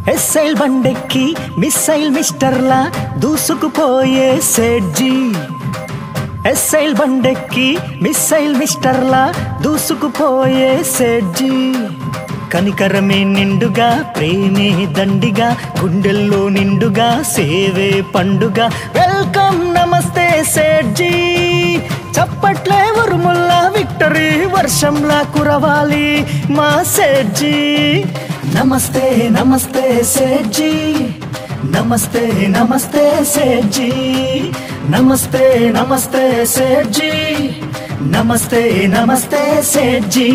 ఎస్ఐల్ బండెక్కి missile మిస్టర్లా దూసుకుపోయే సెడ్జీ ఎస్ఐల్ బండెక్కి missile మిస్టర్లా దూసుకుపోయే సెడ్జీ కనికరమే నిండుగా ప్రేమే దండిగా గుండెల్లో నిండుగా సేవే పండుగ వెల్కమ్ నమస్తే సెడ్జీ చప్పట్లే ఉరుముల్లా విక్టరీ వర్షంలా కురవాలి మా సెడ్జీ నమస్తే నమస్తే సెడ్జీ నమస్తే నమస్తే సెడ్జీ నమస్తే నమస్తే సెడ్జీ నమస్తే నమస్తే సెడ్జీ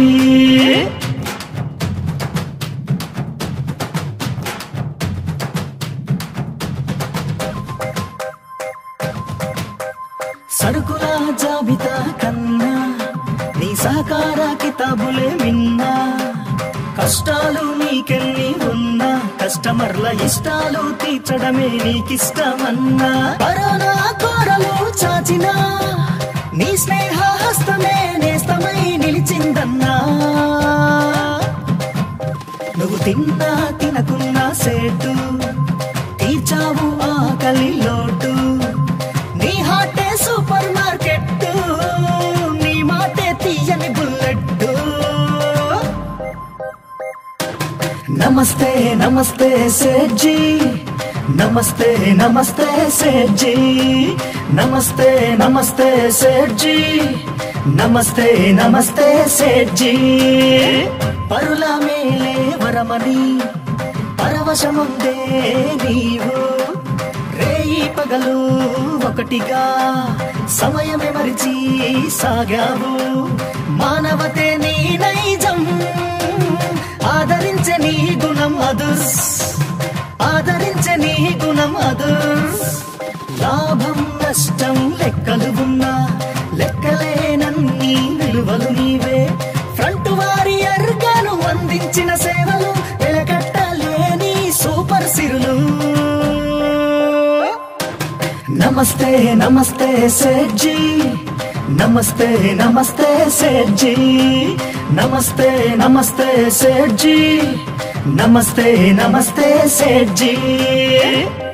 సరుకుల జాబితా కన్నా నీ సహకార కితాబులే మిన్నా కష్టాలు నీకెన్ని ఉన్నా కస్టమర్ల ఇష్టాలు తీర్చడమే నీకిష్టమన్నా కరోనా కోరలు చాచినా నీ స్నేహ హస్తమే నేస్తమై నిలిచిందన్నా నువ్వు తిన్నా తినకున్నా సేటు తీర్చావు ఆకలి లోటు నీ హాటే సూపర్ మార్కెట్ నీ మాటే తీయని బుల్లెట్ నమస్తే నమస్తే సేజీ నమస్తే నమస్తే సేజీ నమస్తే నమస్తే సేజీ నమస్తే నమస్తే సేజీ పరుల మేలే వరమని పరవశముందే నీవు రేయి పగలు ఒకటిగా సమయమే మరిచి సాగావు మానవతే నీ నైజం ఆదరించే నీ గుణం అదుర్స్ ఆదరించే నీ గుణం అదుర్స్ లాభం నష్టం లెక్కలు ఉన్నా లెక్కలేనన్ని విలువలు నీవే ఫ్రంట్ వారియర్గాను అందించిన సేవలు వెలకట్టలేని సూపర్ సిరులు నమస్తే నమస్తే సేజీ నమస్తే నమస్తే సేజీ నమస్తే నమస్తే సేజీ నమస్తే నమస్తే సేజీ